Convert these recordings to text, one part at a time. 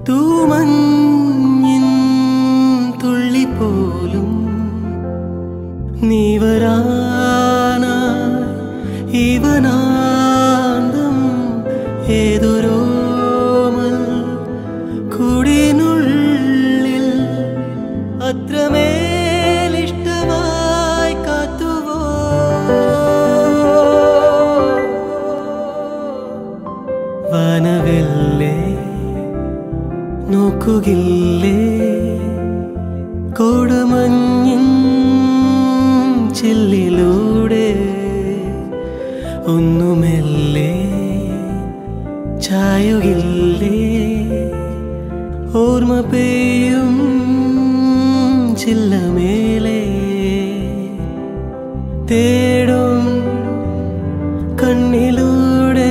തൂമഞ്ഞിൻ തുള്ളി പോലും നീ വരാനായി ഇവനാന്തം ഏതൊരോമൽ കുടിനുള്ളിൽ അത്രമേലിഷ്ടമായി കാത്തുവോ വനവില്ലേ നോക്കുകില്ലേ കോടമഞ്ഞിൻ ചില്ലിലൂടെ ഒന്നുമെല്ലേ ചായുകില്ലേ ഓർമ്മ പെയ്യും ചില്ലമേലെ തേടും കണ്ണിലൂടെ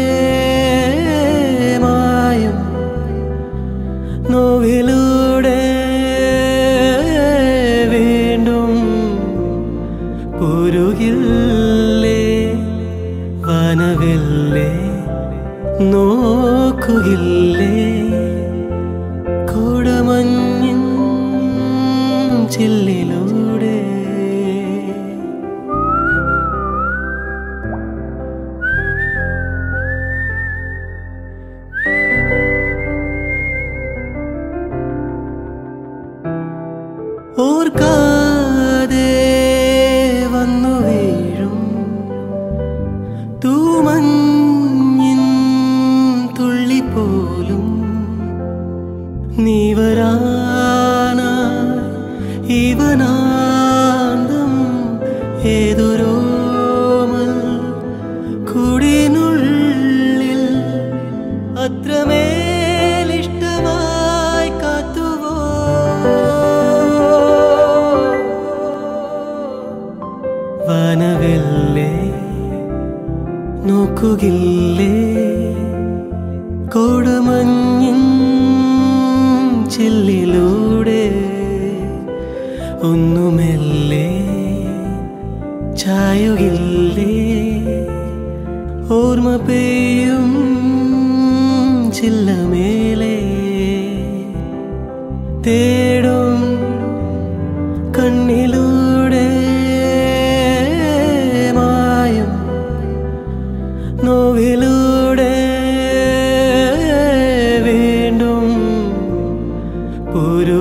മായും നോവിലൂടെ വീണ്ടും പൊരുകില്ലേ വനവില്ലേ നോക്കുകില്ലേ കോടമഞ്ഞിൻ ചില്ലിലൂടെ ഓർക്കാതെ വന്നു വീഴും തൂമഞ്ഞിൻ തുള്ളി പോലും നീ വരാനായി ഇവനാന്തം ഏതൊരോമൽ കുടിനുള്ളിൽ അത്രമേലിഷ്ടമായി കാത്തുവോ വനവില്ലേ നോക്കുകില്ലേ കോടമഞ്ഞിൻ ചില്ലിലൂടെ ഒന്നുമെല്ലേ ചായുകില്ലേ ഓർമ്മ പെയ്യും ചില്ലമേലെ തേ